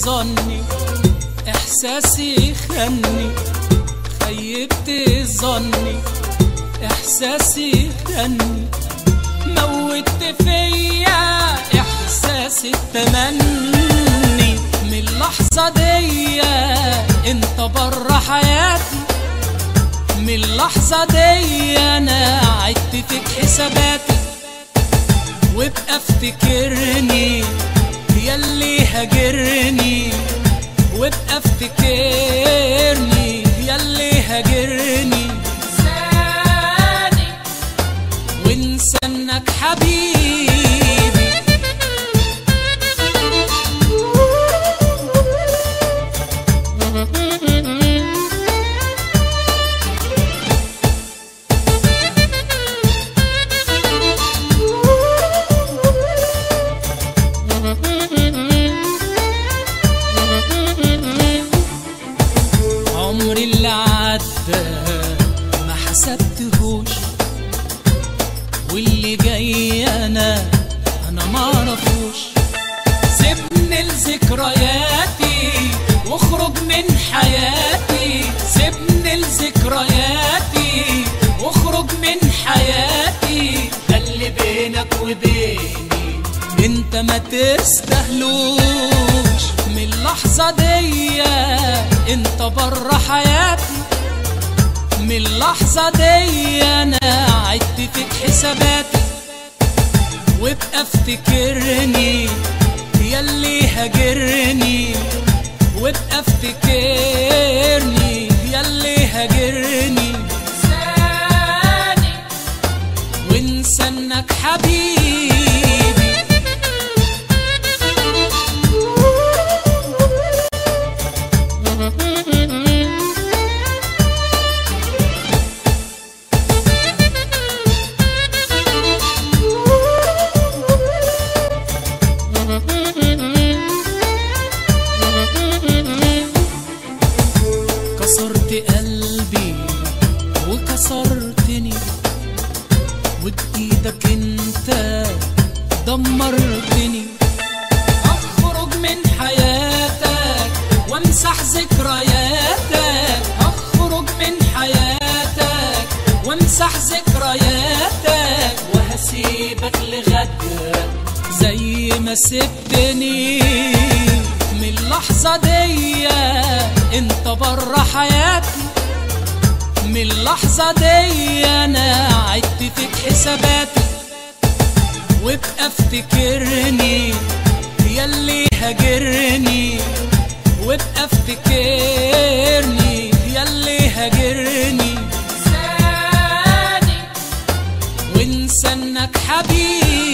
ظني احساسي خني خيبت ظني احساسي خني موت فيا احساس التمني من اللحظة دي انت بره حياتي من اللحظة دي انا عدت فيك حساباتي وابقى افتكرني ياللي هاجرني وابقى افتكرني ياللي هاجرني ثاني وانسى انك حبيبي عمري اللي عدى ما حسبتهوش واللي جاي انا انا ما اعرفوش سيبني لذكرياتي واخرج من حياتي سيبني لذكرياتي واخرج من حياتي ده اللي بينك وبيني انت ما تستهلوش من اللحظة دي انت بره حياتي من اللحظة دي انا عدت فيك حساباتي وابقى افتكرني ياللي هاجرني وابقى افتكرني ياللي هاجرني ثاني وانسى انك حبيبي كسرت قلبي وكسرتني وبإيدك انت دمرتني اخرج من حياتك وامسح ذكرياتك اخرج من حياتك وامسح ذكرياتك وهسيبك لغدك زي ما سبتني من اللحظة دي انت بره حياتي من اللحظة دي انا عدت فيك حساباتي وابقى افتكرني ياللي هاجرني وابقى افتكرني ياللي هاجرني ثاني وانسى انك حبيبي